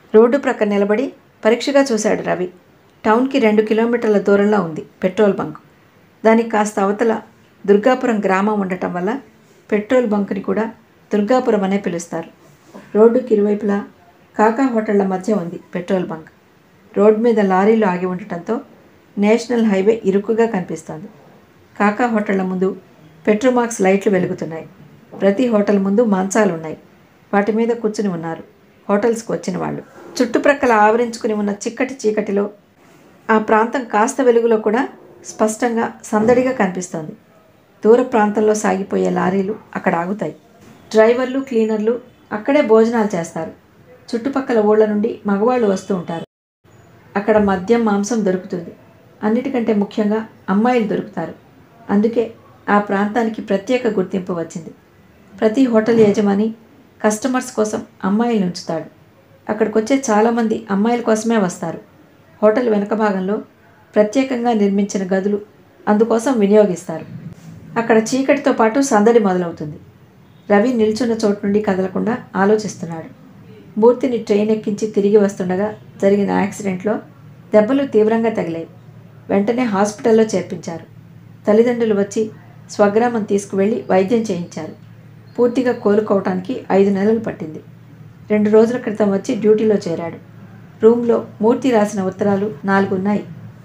road ప్రక్క నిలబడి పరీక్షగా చూశాడు రవి టౌన్కి రెండు కిలోమీటర్ల దూరంలో ఉంది పెట్రోల్ బంక్ దానికి కాస్త అవతల దుర్గాపురం గ్రామం ఉండటం వల్ల పెట్రోల్ బంక్ని కూడా దుర్గాపురం అనే పిలుస్తారు రోడ్డుకి ఇరువైపులా కాకా హోటళ్ల మధ్య ఉంది పెట్రోల్ బంక్ రోడ్ మీద లారీలు ఆగి ఉండటంతో నేషనల్ హైవే ఇరుకుగా కనిపిస్తోంది కాకా హోటళ్ల ముందు పెట్రోమాక్స్ లైట్లు వెలుగుతున్నాయి ప్రతి హోటల్ ముందు మంచాలు ఉన్నాయి వాటి మీద కూర్చుని ఉన్నారు హోటల్స్కి వచ్చిన వాళ్ళు చుట్టుప్రక్కల ఆవరించుకుని ఉన్న చిక్కటి చీకటిలో ఆ ప్రాంతం కాస్త వెలుగులో కూడా స్పష్టంగా సందడిగా కనిపిస్తోంది దూర ప్రాంతంలో సాగిపోయే లారీలు అక్కడ ఆగుతాయి డ్రైవర్లు క్లీనర్లు అక్కడే భోజనాలు చేస్తారు చుట్టుపక్కల ఊళ్ళ నుండి మగవాళ్ళు వస్తూ ఉంటారు అక్కడ మద్యం మాంసం దొరుకుతుంది అన్నిటికంటే ముఖ్యంగా అమ్మాయిలు దొరుకుతారు అందుకే ఆ ప్రాంతానికి ప్రత్యేక గుర్తింపు వచ్చింది ప్రతి హోటల్ యజమాని కస్టమర్స్ కోసం అమ్మాయిలు ఉంచుతాడు అక్కడికి వచ్చే చాలామంది అమ్మాయిల కోసమే వస్తారు హోటల్ వెనక భాగంలో ప్రత్యేకంగా నిర్మించిన గదులు అందుకోసం వినియోగిస్తారు అక్కడ చీకటితో పాటు సందడి మొదలవుతుంది రవి నిల్చున్న చోటు నుండి కదలకుండా ఆలోచిస్తున్నాడు మూర్తిని ట్రైన్ ఎక్కించి తిరిగి వస్తుండగా జరిగిన యాక్సిడెంట్లో దెబ్బలు తీవ్రంగా తగిలాయి వెంటనే హాస్పిటల్లో చేర్పించారు తల్లిదండ్రులు వచ్చి స్వగ్రామం తీసుకువెళ్ళి వైద్యం చేయించారు పూర్తిగా కోలుకోవటానికి ఐదు నెలలు పట్టింది రెండు రోజుల క్రితం వచ్చి డ్యూటీలో చేరాడు రూమ్లో మూర్తి రాసిన ఉత్తరాలు నాలుగు ఉన్నాయి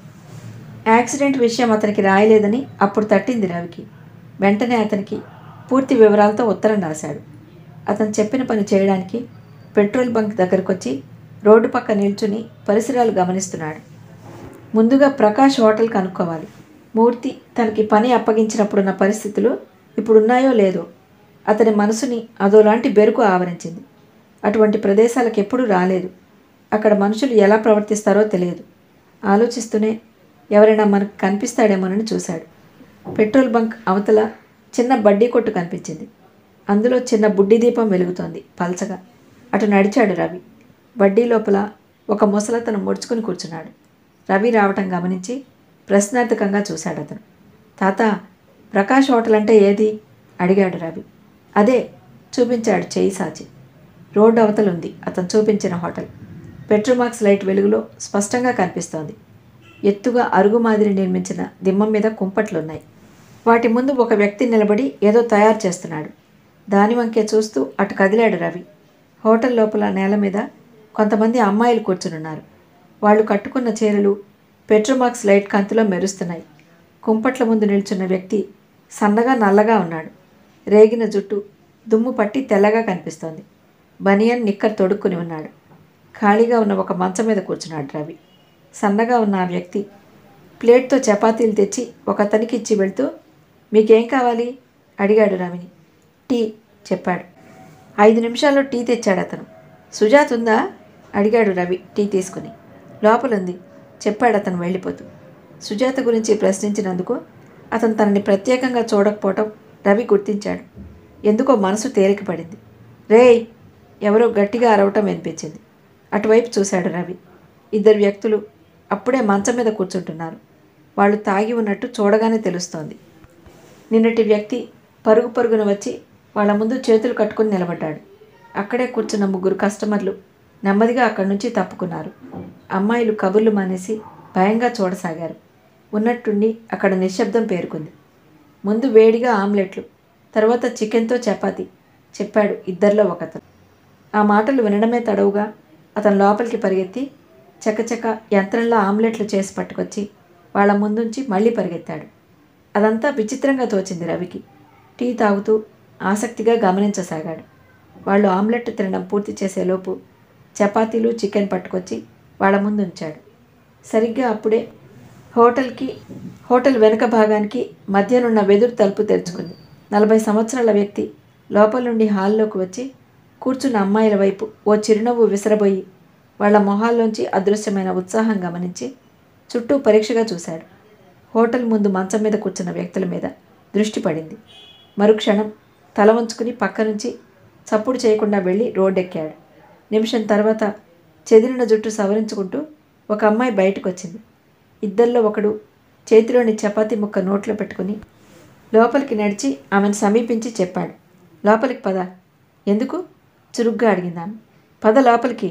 యాక్సిడెంట్ విషయం అతనికి రాయలేదని అప్పుడు తట్టింది రవికి వెంటనే అతనికి పూర్తి వివరాలతో ఉత్తరం రాశాడు అతను చెప్పిన పని చేయడానికి పెట్రోల్ బంక్ దగ్గరకు వచ్చి రోడ్డు పక్క నిల్చుని పరిసరాలు గమనిస్తున్నాడు ముందుగా ప్రకాష్ హోటల్ కనుక్కోవాలి మూర్తి తనకి పని అప్పగించినప్పుడున్న పరిస్థితులు ఇప్పుడున్నాయో లేదో అతని మనసుని అదోలాంటి బెరుకు ఆవరించింది అటువంటి ప్రదేశాలకు ఎప్పుడూ రాలేదు అక్కడ మనుషులు ఎలా ప్రవర్తిస్తారో తెలియదు ఆలోచిస్తూనే ఎవరైనా మనకు కనిపిస్తాడేమోనని చూశాడు పెట్రోల్ బంక్ అవతల చిన్న బడ్డీ కొట్టు కనిపించింది అందులో చిన్న బుడ్డి దీపం వెలుగుతోంది పల్చగా అటు నడిచాడు రవి బడ్డీ లోపల ఒక ముసలతను ముడుచుకుని కూర్చున్నాడు రవి రావటం గమనించి ప్రశ్నార్థకంగా చూశాడు అతను తాత ప్రకాష్ హోటల్ అంటే ఏది అడిగాడు రవి అదే చూపించాడు చేయి సాచి రోడ్డు అవతల ఉంది అతను చూపించిన హోటల్ పెట్రోమాక్స్ లైట్ వెలుగులో స్పష్టంగా కనిపిస్తోంది ఎత్తుగా అరుగు మాదిరి నిర్మించిన దిమ్మం మీద కుంపట్లున్నాయి వాటి ముందు ఒక వ్యక్తి నిలబడి ఏదో తయారు చేస్తున్నాడు దాని వంకే చూస్తూ అటు కదిలాడు రవి హోటల్ లోపల నేల మీద కొంతమంది అమ్మాయిలు కూర్చునున్నారు వాళ్ళు కట్టుకున్న చీరలు పెట్రోమాక్స్ లైట్ కాంతిలో మెరుస్తున్నాయి కుంపట్ల ముందు నిల్చున్న వ్యక్తి సన్నగా నల్లగా ఉన్నాడు రేగిన జుట్టు దుమ్ము పట్టి తెల్లగా కనిపిస్తోంది బనియన్ నిక్కర్ తొడుక్కుని ఉన్నాడు ఖాళీగా ఉన్న ఒక మంచం మీద కూర్చున్నాడు రవి సన్నగా ఉన్న ఆ వ్యక్తి ప్లేట్తో చపాతీలు తెచ్చి ఒక అతనికి ఇచ్చి వెళ్తూ మీకేం కావాలి అడిగాడు రవిని టీ చెప్పాడు ఐదు నిమిషాల్లో టీ తెచ్చాడు అతను సుజాత్ ఉందా అడిగాడు రవి టీ తీసుకుని లోపలుంది చెప్పాడు అతను వెళ్ళిపోతూ సుజాత గురించి ప్రశ్నించినందుకు అతను తనని ప్రత్యేకంగా చూడకపోవటం రవి గుర్తించాడు ఎందుకో మనసు తేలిక పడింది రేయ్ ఎవరో గట్టిగా అరవటం వినిపించింది అటువైపు చూశాడు రవి ఇద్దరు వ్యక్తులు అప్పుడే మంచం మీద కూర్చుంటున్నారు వాళ్ళు తాగి ఉన్నట్టు చూడగానే తెలుస్తోంది నిన్నటి వ్యక్తి పరుగు పరుగున వచ్చి వాళ్ళ ముందు చేతులు కట్టుకుని నిలబడ్డాడు అక్కడే కూర్చున్న ముగ్గురు కస్టమర్లు నెమ్మదిగా అక్కడి నుంచి తప్పుకున్నారు అమ్మాయిలు కబుర్లు మానేసి భయంగా చూడసాగారు ఉన్నట్టుండి అక్కడ నిశ్శబ్దం పేరుకుంది ముందు వేడిగా ఆమ్లెట్లు తర్వాత చికెన్తో చపాతీ చెప్పాడు ఇద్దరిలో ఒకతను ఆ మాటలు వినడమే తడవుగా అతను లోపలికి పరిగెత్తి చకచక యంత్రంలో ఆమ్లెట్లు చేసి పట్టుకొచ్చి వాళ్ళ ముందుంచి మళ్ళీ పరిగెత్తాడు అదంతా విచిత్రంగా తోచింది రవికి టీ తాగుతూ ఆసక్తిగా గమనించసాగాడు వాళ్ళు ఆమ్లెట్ తినడం పూర్తి చేసేలోపు చపాతీలు చికెన్ పట్టుకొచ్చి వాళ్ళ ముందు ఉంచాడు సరిగ్గా అప్పుడే హోటల్కి హోటల్ వెనుక భాగానికి మధ్యనున్న వెదురు తలుపు తెరుచుకుంది నలభై సంవత్సరాల వ్యక్తి లోపల నుండి హాల్లోకి వచ్చి కూర్చున్న అమ్మాయిల వైపు ఓ చిరునవ్వు విసరబోయి వాళ్ళ మొహాల్లోంచి అదృశ్యమైన ఉత్సాహం గమనించి చుట్టూ పరీక్షగా చూశాడు హోటల్ ముందు మంచం మీద కూర్చున్న వ్యక్తుల మీద దృష్టి పడింది మరుక్షణం తల వంచుకుని పక్క నుంచి చప్పుడు చేయకుండా వెళ్ళి రోడ్డెక్కాడు నిమిషం తర్వాత చెదిరిన జుట్టు సవరించుకుంటూ ఒక అమ్మాయి బయటకు వచ్చింది ఇద్దరిలో ఒకడు చేతిలోని చపాతీ ముక్క నోట్లో పెట్టుకుని లోపలికి నడిచి ఆమెను సమీపించి చెప్పాడు లోపలికి పద ఎందుకు చురుగ్గా అడిగిందామె పద లోపలికి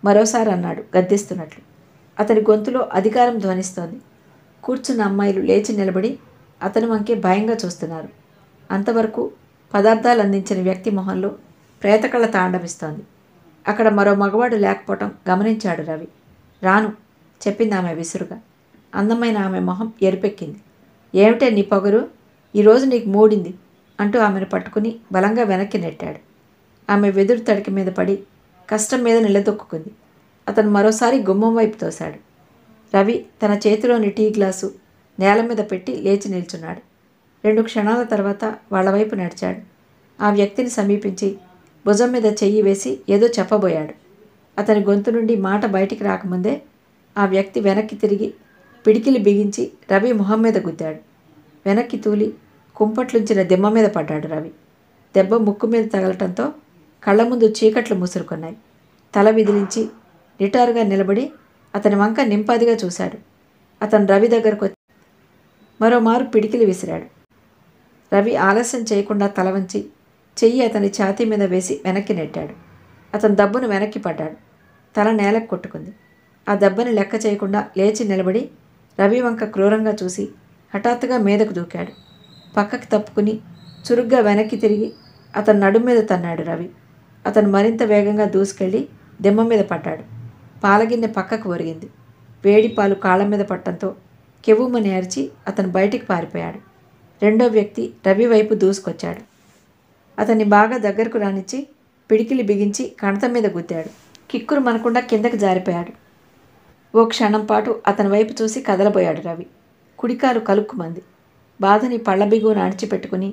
మరోసారి అన్నాడు గద్దిస్తున్నట్లు అతని గొంతులో అధికారం ధ్వనిస్తోంది కూర్చున్న అమ్మాయిలు లేచి నిలబడి అతని వంకే భయంగా చూస్తున్నారు అంతవరకు పదార్థాలు అందించిన వ్యక్తి మొహంలో ప్రేతకళ తాండవిస్తోంది అక్కడ మరో మగవాడు లేకపోవటం గమనించాడు రవి రాను చెప్పింది ఆమె విసురుగా అందమైన ఆమె మొహం ఎరుపెక్కింది ఏమిటే నీ పొగరు ఈరోజు నీకు మూడింది అంటూ ఆమెను పట్టుకుని బలంగా వెనక్కి నెట్టాడు ఆమె వెదురు తడికి మీద పడి కష్టం మీద నిలదొక్కుంది అతను మరోసారి గుమ్మం వైపు తోశాడు రవి తన చేతిలోని టీ గ్లాసు నేల మీద పెట్టి లేచి నిల్చున్నాడు రెండు క్షణాల తర్వాత వాళ్ళ వైపు నడిచాడు ఆ వ్యక్తిని సమీపించి భుజం మీద చెయ్యి వేసి ఏదో చెప్పబోయాడు అతని గొంతు నుండి మాట బయటికి రాకముందే ఆ వ్యక్తి వెనక్కి తిరిగి పిడికిలి బిగించి రవి మొహం మీద గుద్దాడు వెనక్కి తూలి కుంపట్లుంచిన దిమ్మ మీద పడ్డాడు రవి దెబ్బ ముక్కు మీద తగలటంతో కళ్ళ ముందు చీకట్లు ముసురుకున్నాయి తల విదిలించి నిటారుగా నిలబడి అతని వంక నింపాదిగా చూశాడు అతను రవి దగ్గరకు వచ్చి మరోమారు పిడికిలి విసిరాడు రవి ఆలస్యం చేయకుండా తల వంచి చెయ్యి అతని ఛాతీ మీద వేసి వెనక్కి నెట్టాడు అతను దెబ్బను వెనక్కి పడ్డాడు తల నేలకు కొట్టుకుంది ఆ దెబ్బని లెక్క చేయకుండా లేచి నిలబడి రవి వంక క్రూరంగా చూసి హఠాత్తుగా మీదకు దూకాడు పక్కకి తప్పుకుని చురుగ్గా వెనక్కి తిరిగి అతని నడుం మీద తన్నాడు రవి అతను మరింత వేగంగా దూసుకెళ్ళి దిమ్మ మీద పడ్డాడు పాలగిన్నె పక్కకు ఒరిగింది వేడి పాలు కాళ్ళ మీద పట్టడంతో కెవ్వుమని అరిచి అతను బయటికి పారిపోయాడు రెండో వ్యక్తి రవి వైపు దూసుకొచ్చాడు అతన్ని బాగా దగ్గరకు రానిచ్చి పిడికిలి బిగించి కణత మీద గుద్దాడు కిక్కురు మనకుండా కిందకి జారిపోయాడు ఓ క్షణం పాటు అతని వైపు చూసి కదలబోయాడు రవి కుడికాలు కలుక్కుమంది బాధని పళ్ళ బిగువున అణిచిపెట్టుకుని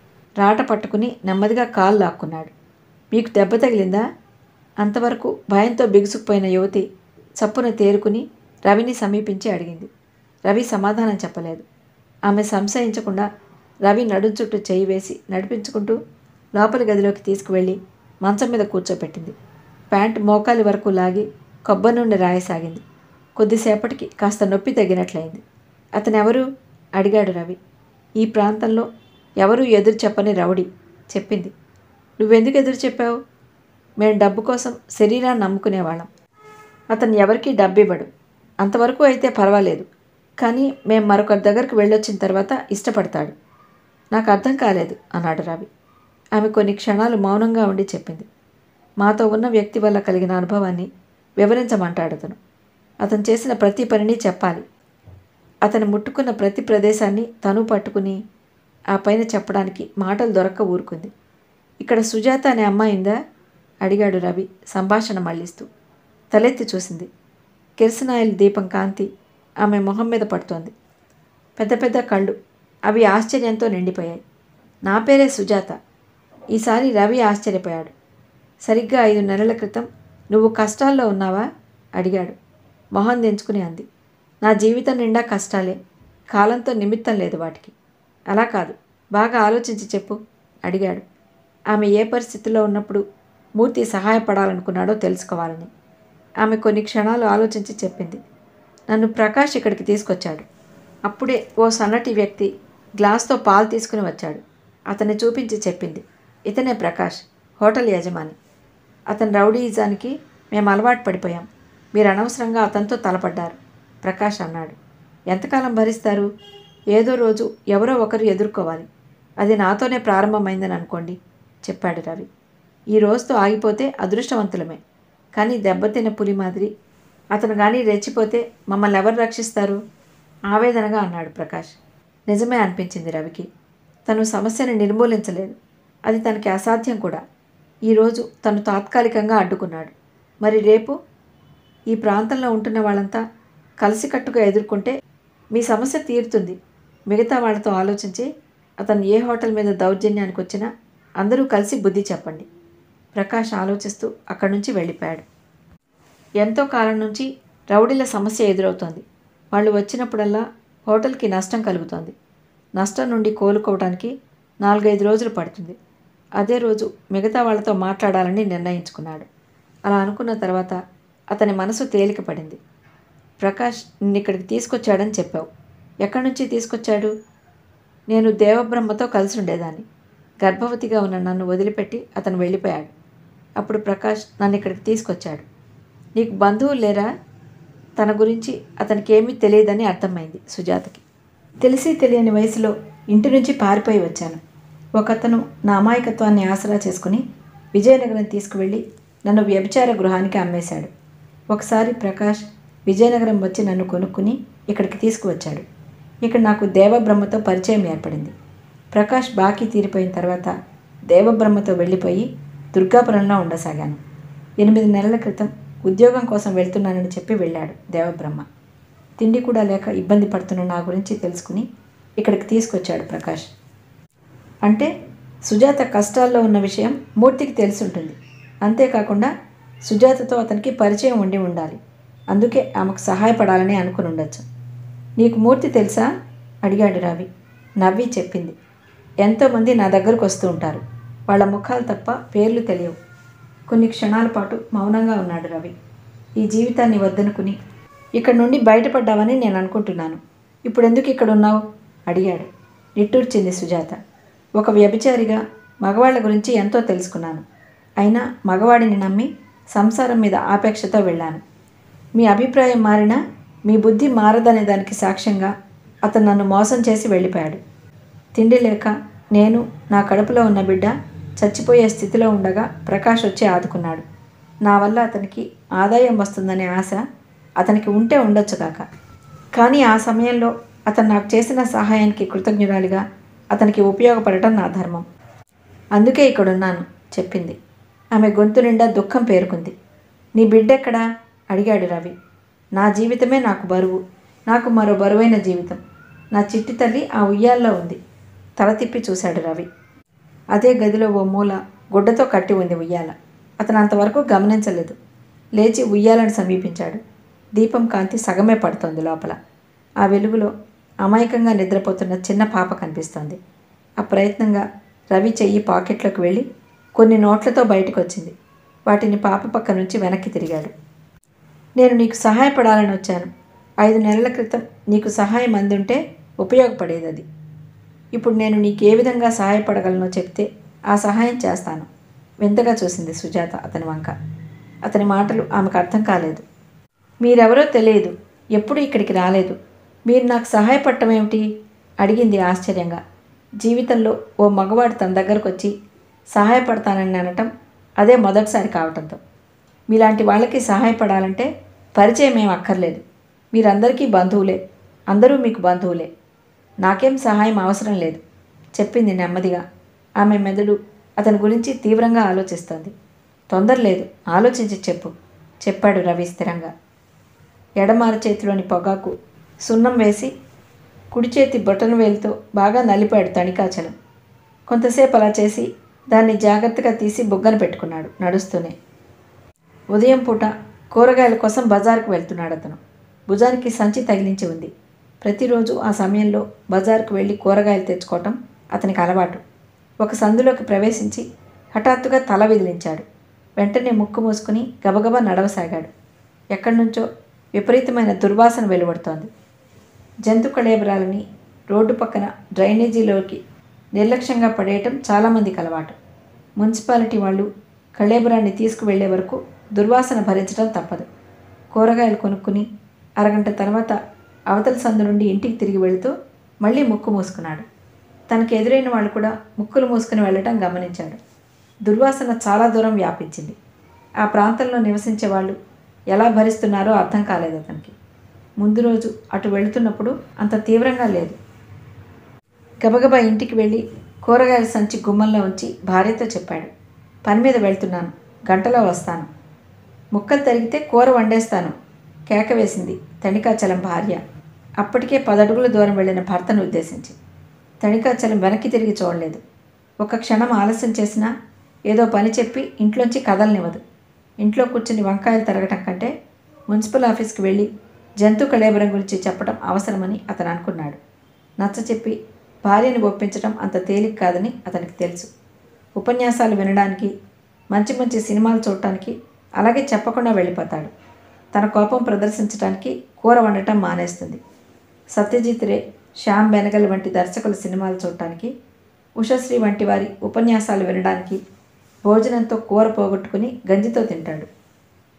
రాట పట్టుకుని నెమ్మదిగా కాలు లాక్కున్నాడు మీకు దెబ్బ తగిలిందా అంతవరకు భయంతో బిగుసుకుపోయిన యువతి చప్పున తేరుకుని రవిని సమీపించి అడిగింది రవి సమాధానం చెప్పలేదు ఆమె సంశయించకుండా రవి నడుం చుట్టూ చేయి వేసి నడిపించుకుంటూ లోపలి గదిలోకి తీసుకువెళ్ళి మంచం మీద కూర్చోబెట్టింది ప్యాంట్ మోకాలి వరకు లాగి కొబ్బరి నుండి రాయసాగింది కొద్దిసేపటికి కాస్త నొప్పి తగ్గినట్లయింది అతనెవరు అడిగాడు రవి ఈ ప్రాంతంలో ఎవరూ ఎదురు చెప్పని రౌడీ చెప్పింది నువ్వెందుకు ఎదురు చెప్పావు మేము డబ్బు కోసం శరీరాన్ని నమ్ముకునేవాళ్ళం అతను ఎవరికీ డబ్బు ఇవ్వడు అంతవరకు అయితే పర్వాలేదు కానీ మేము మరొకరి దగ్గరకు వెళ్ళొచ్చిన తర్వాత ఇష్టపడతాడు నాకు అర్థం కాలేదు అన్నాడు రవి ఆమె కొన్ని క్షణాలు మౌనంగా ఉండి చెప్పింది మాతో ఉన్న వ్యక్తి వల్ల కలిగిన అనుభవాన్ని వివరించమంటాడు అతను అతను చేసిన ప్రతి పనిని చెప్పాలి అతను ముట్టుకున్న ప్రతి ప్రదేశాన్ని తను పట్టుకుని ఆ పైన చెప్పడానికి మాటలు దొరక్క ఊరుకుంది ఇక్కడ సుజాత అనే అమ్మాయి ఉందా అడిగాడు రవి సంభాషణ మళ్ళిస్తూ తలెత్తి చూసింది కిరసనాయిల్ దీపం కాంతి ఆమె మొహం మీద పడుతోంది పెద్ద పెద్ద కళ్ళు అవి ఆశ్చర్యంతో నిండిపోయాయి నా పేరే సుజాత ఈసారి రవి ఆశ్చర్యపోయాడు సరిగ్గా ఐదు నెలల క్రితం నువ్వు కష్టాల్లో ఉన్నావా అడిగాడు మొహం దించుకుని అంది నా జీవితం నిండా కష్టాలే కాలంతో నిమిత్తం లేదు వాటికి అలా కాదు బాగా ఆలోచించి చెప్పు అడిగాడు ఆమె ఏ పరిస్థితిలో ఉన్నప్పుడు మూర్తి సహాయపడాలనుకున్నాడో తెలుసుకోవాలని ఆమె కొన్ని క్షణాలు ఆలోచించి చెప్పింది నన్ను ప్రకాష్ ఇక్కడికి తీసుకొచ్చాడు అప్పుడే ఓ సన్నటి వ్యక్తి గ్లాస్తో పాలు తీసుకుని వచ్చాడు అతన్ని చూపించి చెప్పింది ఇతనే ప్రకాష్ హోటల్ యజమాని అతని రౌడీయిజానికి మేము అలవాటు పడిపోయాం మీరు అనవసరంగా అతనితో తలపడ్డారు ప్రకాష్ అన్నాడు ఎంతకాలం భరిస్తారు ఏదో రోజు ఎవరో ఒకరు ఎదుర్కోవాలి అది నాతోనే ప్రారంభమైందని అనుకోండి చెప్పాడు రవి ఈ రోజుతో ఆగిపోతే అదృష్టవంతులమే కానీ దెబ్బతిన్న పులి మాదిరి అతను కానీ రెచ్చిపోతే మమ్మల్ని ఎవరు రక్షిస్తారు ఆవేదనగా అన్నాడు ప్రకాష్ నిజమే అనిపించింది రవికి తను సమస్యను నిర్మూలించలేదు అది తనకి అసాధ్యం కూడా ఈరోజు తను తాత్కాలికంగా అడ్డుకున్నాడు మరి రేపు ఈ ప్రాంతంలో ఉంటున్న వాళ్ళంతా కలిసికట్టుగా ఎదుర్కొంటే మీ సమస్య తీరుతుంది మిగతా వాళ్ళతో ఆలోచించి అతను ఏ హోటల్ మీద దౌర్జన్యానికి వచ్చినా అందరూ కలిసి బుద్ధి చెప్పండి ప్రకాష్ ఆలోచిస్తూ అక్కడి నుంచి వెళ్ళిపోయాడు ఎంతో కాలం నుంచి రౌడీల సమస్య ఎదురవుతోంది వాళ్ళు వచ్చినప్పుడల్లా హోటల్కి నష్టం కలుగుతోంది నష్టం నుండి కోలుకోవడానికి నాలుగైదు రోజులు పడుతుంది అదే రోజు మిగతా వాళ్ళతో మాట్లాడాలని నిర్ణయించుకున్నాడు అలా అనుకున్న తర్వాత అతని మనసు తేలిక పడింది ప్రకాష్ నిన్ను ఇక్కడికి తీసుకొచ్చాడని చెప్పావు ఎక్కడి నుంచి తీసుకొచ్చాడు నేను దేవబ్రహ్మతో కలిసి ఉండేదాన్ని గర్భవతిగా ఉన్న నన్ను వదిలిపెట్టి అతను వెళ్ళిపోయాడు అప్పుడు ప్రకాష్ నన్ను ఇక్కడికి తీసుకొచ్చాడు నీకు బంధువులు లేరా తన గురించి అతనికి ఏమీ తెలియదని అర్థమైంది సుజాతకి తెలిసి తెలియని వయసులో ఇంటి నుంచి పారిపోయి వచ్చాను ఒకతను నా అమాయకత్వాన్ని ఆసరా చేసుకుని విజయనగరం తీసుకువెళ్ళి నన్ను వ్యభిచార గృహానికి అమ్మేశాడు ఒకసారి ప్రకాష్ విజయనగరం వచ్చి నన్ను కొనుక్కుని ఇక్కడికి తీసుకువచ్చాడు ఇక్కడ నాకు దేవబ్రహ్మతో పరిచయం ఏర్పడింది ప్రకాష్ బాకీ తీరిపోయిన తర్వాత దేవబ్రహ్మతో వెళ్ళిపోయి దుర్గాపురంలో ఉండసాగాను ఎనిమిది నెలల క్రితం ఉద్యోగం కోసం వెళ్తున్నానని చెప్పి వెళ్ళాడు దేవబ్రహ్మ తిండి కూడా లేక ఇబ్బంది పడుతున్న నా గురించి తెలుసుకుని ఇక్కడికి తీసుకొచ్చాడు ప్రకాష్ అంటే సుజాత కష్టాల్లో ఉన్న విషయం మూర్తికి తెలిసుంటుంది అంతేకాకుండా సుజాతతో అతనికి పరిచయం ఉండి ఉండాలి అందుకే ఆమెకు సహాయపడాలని అనుకుని ఉండొచ్చు నీకు మూర్తి తెలుసా అడిగాడు రవి నవ్వి చెప్పింది ఎంతోమంది నా దగ్గరకు వస్తూ ఉంటారు వాళ్ళ ముఖాలు తప్ప పేర్లు తెలియవు కొన్ని క్షణాల పాటు మౌనంగా ఉన్నాడు రవి ఈ జీవితాన్ని వద్దనుకుని ఇక్కడ నుండి బయటపడ్డావని నేను అనుకుంటున్నాను ఇప్పుడు ఎందుకు ఇక్కడ ఉన్నావు అడిగాడు నిట్టూర్చింది సుజాత ఒక వ్యభిచారిగా మగవాళ్ళ గురించి ఎంతో తెలుసుకున్నాను అయినా మగవాడిని నమ్మి సంసారం మీద ఆపేక్షతో వెళ్ళాను మీ అభిప్రాయం మారినా మీ బుద్ధి మారదనే దానికి సాక్ష్యంగా అతను నన్ను మోసం చేసి వెళ్ళిపోయాడు తిండి లేక నేను నా కడుపులో ఉన్న బిడ్డ చచ్చిపోయే స్థితిలో ఉండగా ప్రకాష్ వచ్చి ఆదుకున్నాడు నా వల్ల అతనికి ఆదాయం వస్తుందనే ఆశ అతనికి ఉంటే ఉండొచ్చు కాక కానీ ఆ సమయంలో అతను నాకు చేసిన సహాయానికి కృతజ్ఞురాలిగా అతనికి ఉపయోగపడటం నా ధర్మం అందుకే ఇక్కడున్నాను చెప్పింది ఆమె గొంతు నిండా దుఃఖం పేరుకుంది నీ బిడ్డెక్కడా అడిగాడు రవి నా జీవితమే నాకు బరువు నాకు మరో బరువైన జీవితం నా చిట్టి తల్లి ఆ ఉయ్యాల్లో ఉంది తల తిప్పి చూశాడు రవి అదే గదిలో ఓ మూల గుడ్డతో కట్టి ఉంది ఉయ్యాల అతను అంతవరకు గమనించలేదు లేచి ఉయ్యాలను సమీపించాడు దీపం కాంతి సగమే పడుతోంది లోపల ఆ వెలుగులో అమాయకంగా నిద్రపోతున్న చిన్న పాప కనిపిస్తోంది ఆ ప్రయత్నంగా రవి చెయ్యి పాకెట్లోకి వెళ్ళి కొన్ని నోట్లతో బయటకు వచ్చింది వాటిని పాప పక్క నుంచి వెనక్కి తిరిగాడు నేను నీకు సహాయపడాలని వచ్చాను ఐదు నెలల క్రితం నీకు సహాయం అందుంటే ఉపయోగపడేది అది ఇప్పుడు నేను నీకు ఏ విధంగా సహాయపడగలనో చెప్తే ఆ సహాయం చేస్తాను వింతగా చూసింది సుజాత అతని వంక అతని మాటలు ఆమెకు అర్థం కాలేదు మీరెవరో తెలియదు ఎప్పుడు ఇక్కడికి రాలేదు మీరు నాకు సహాయపడటం ఏమిటి అడిగింది ఆశ్చర్యంగా జీవితంలో ఓ మగవాడు తన దగ్గరకు వచ్చి సహాయపడతానని అనటం అదే మొదటిసారి కావటంతో మీలాంటి వాళ్ళకి సహాయపడాలంటే పరిచయం ఏం అక్కర్లేదు మీరందరికీ బంధువులే అందరూ మీకు బంధువులే నాకేం సహాయం అవసరం లేదు చెప్పింది నెమ్మదిగా ఆమె మెదడు అతని గురించి తీవ్రంగా ఆలోచిస్తోంది తొందర లేదు ఆలోచించి చెప్పు చెప్పాడు రవి స్థిరంగా ఎడమార చేతిలోని పొగాకు సున్నం వేసి కుడి చేతి బొటన వేలుతో బాగా నలిపాడు తణికాచలం కొంతసేపు అలా చేసి దాన్ని జాగ్రత్తగా తీసి బుగ్గన పెట్టుకున్నాడు నడుస్తూనే ఉదయం పూట కూరగాయల కోసం బజారుకు వెళ్తున్నాడు అతను భుజానికి సంచి తగిలించి ఉంది ప్రతిరోజు ఆ సమయంలో బజారుకు వెళ్ళి కూరగాయలు తెచ్చుకోవటం అతనికి అలవాటు ఒక సందులోకి ప్రవేశించి హఠాత్తుగా తల విదిలించాడు వెంటనే ముక్కు మూసుకుని గబగబా నడవసాగాడు ఎక్కడి నుంచో విపరీతమైన దుర్వాసన వెలువడుతోంది జంతు కళేబరాలని రోడ్డు పక్కన డ్రైనేజీలోకి నిర్లక్ష్యంగా పడేయటం చాలామందికి అలవాటు మున్సిపాలిటీ వాళ్ళు కళేబరాన్ని తీసుకువెళ్లే వరకు దుర్వాసన భరించడం తప్పదు కూరగాయలు కొనుక్కుని అరగంట తర్వాత అవతల సందు నుండి ఇంటికి తిరిగి వెళుతూ మళ్ళీ ముక్కు మూసుకున్నాడు తనకు ఎదురైన వాళ్ళు కూడా ముక్కులు మూసుకుని వెళ్ళటం గమనించాడు దుర్వాసన చాలా దూరం వ్యాపించింది ఆ ప్రాంతంలో నివసించే వాళ్ళు ఎలా భరిస్తున్నారో అర్థం కాలేదు అతనికి ముందు రోజు అటు వెళుతున్నప్పుడు అంత తీవ్రంగా లేదు గబగబా ఇంటికి వెళ్ళి కూరగాయల సంచి గుమ్మంలో ఉంచి భార్యతో చెప్పాడు పని మీద వెళ్తున్నాను గంటలో వస్తాను ముక్కలు తరిగితే కూర వండేస్తాను కేక వేసింది తణికాచలం భార్య అప్పటికే పదడుగుల దూరం వెళ్ళిన భర్తను ఉద్దేశించి తణికాచలం వెనక్కి తిరిగి చూడలేదు ఒక క్షణం ఆలస్యం చేసినా ఏదో పని చెప్పి ఇంట్లోంచి కదలనివ్వదు ఇంట్లో కూర్చుని వంకాయలు తరగటం కంటే మున్సిపల్ ఆఫీస్కి వెళ్ళి జంతు కళేబరం గురించి చెప్పడం అవసరమని అతను అనుకున్నాడు నచ్చ చెప్పి భార్యని ఒప్పించడం అంత తేలిక కాదని అతనికి తెలుసు ఉపన్యాసాలు వినడానికి మంచి మంచి సినిమాలు చూడటానికి అలాగే చెప్పకుండా వెళ్ళిపోతాడు తన కోపం ప్రదర్శించడానికి కూర వండటం మానేస్తుంది సత్యజిత్ రే శ్యామ్ బెనగల్ వంటి దర్శకుల సినిమాలు చూడటానికి ఉషశ్రీ వంటి వారి ఉపన్యాసాలు వినడానికి భోజనంతో కూర పోగొట్టుకుని గంజితో తింటాడు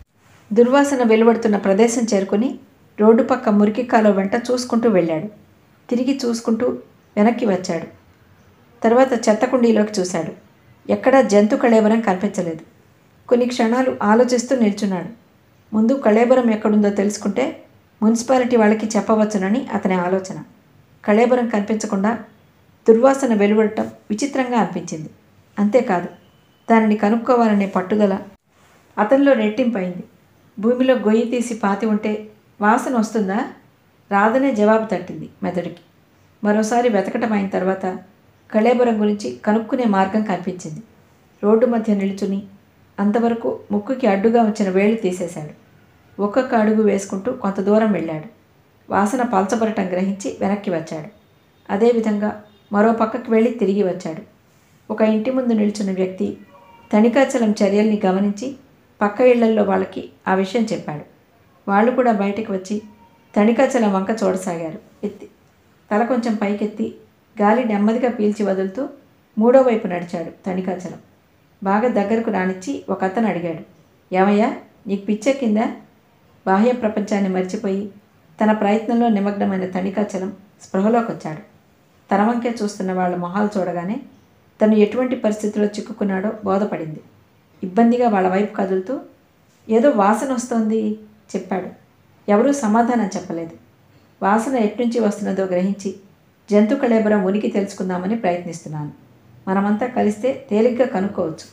దుర్వాసన వెలువడుతున్న ప్రదేశం చేరుకుని రోడ్డు పక్క మురికి కాలువ వెంట చూసుకుంటూ వెళ్ళాడు తిరిగి చూసుకుంటూ వెనక్కి వచ్చాడు తర్వాత చెత్త కుండీలోకి చూశాడు ఎక్కడా జంతు కళేబరం కనిపించలేదు కొన్ని క్షణాలు ఆలోచిస్తూ నిల్చున్నాడు ముందు కళేబరం ఎక్కడుందో తెలుసుకుంటే మున్సిపాలిటీ వాళ్ళకి చెప్పవచ్చునని అతని ఆలోచన కళేబరం కనిపించకుండా దుర్వాసన వెలువడటం విచిత్రంగా అనిపించింది అంతేకాదు దానిని కనుక్కోవాలనే పట్టుదల అతనిలో రెట్టింపైంది భూమిలో గొయ్యి తీసి పాతి ఉంటే వాసన వస్తుందా రాదనే జవాబు తట్టింది మెదడుకి మరోసారి వెతకటం అయిన తర్వాత కళేబరం గురించి కనుక్కునే మార్గం కనిపించింది రోడ్డు మధ్య నిల్చుని అంతవరకు ముక్కుకి అడ్డుగా ఉంచిన వేళ్ళు తీసేశాడు ఒక్కొక్క అడుగు వేసుకుంటూ కొంత దూరం వెళ్ళాడు వాసన పలచబడటం గ్రహించి వెనక్కి వచ్చాడు అదేవిధంగా మరో పక్కకి వెళ్ళి తిరిగి వచ్చాడు ఒక ఇంటి ముందు నిల్చున్న వ్యక్తి తనిఖాచలం చర్యల్ని గమనించి పక్క ఇళ్లల్లో వాళ్ళకి ఆ విషయం చెప్పాడు వాళ్ళు కూడా బయటకు వచ్చి తనిఖాచలం వంక చూడసాగారు ఎత్తి తల కొంచెం పైకెత్తి గాలి నెమ్మదిగా పీల్చి వదులుతూ మూడో వైపు నడిచాడు తనిఖాచలం బాగా దగ్గరకు రానిచ్చి ఒక అతను అడిగాడు ఏమయ్యా నీకు పిచ్చెక్కిందా బాహ్య ప్రపంచాన్ని మర్చిపోయి తన ప్రయత్నంలో నిమగ్నమైన తనిఖాచలం స్పృహలోకి వచ్చాడు తన వంకే చూస్తున్న వాళ్ళ మొహాలు చూడగానే తను ఎటువంటి పరిస్థితిలో చిక్కుకున్నాడో బోధపడింది ఇబ్బందిగా వాళ్ళ వైపు కదులుతూ ఏదో వాసన వస్తోంది చెప్పాడు ఎవరూ సమాధానం చెప్పలేదు వాసన ఎట్నుంచి వస్తున్నదో గ్రహించి జంతు కళేబరం ఉనికి తెలుసుకుందామని ప్రయత్నిస్తున్నాను మనమంతా కలిస్తే తేలిగ్గా కనుక్కోవచ్చు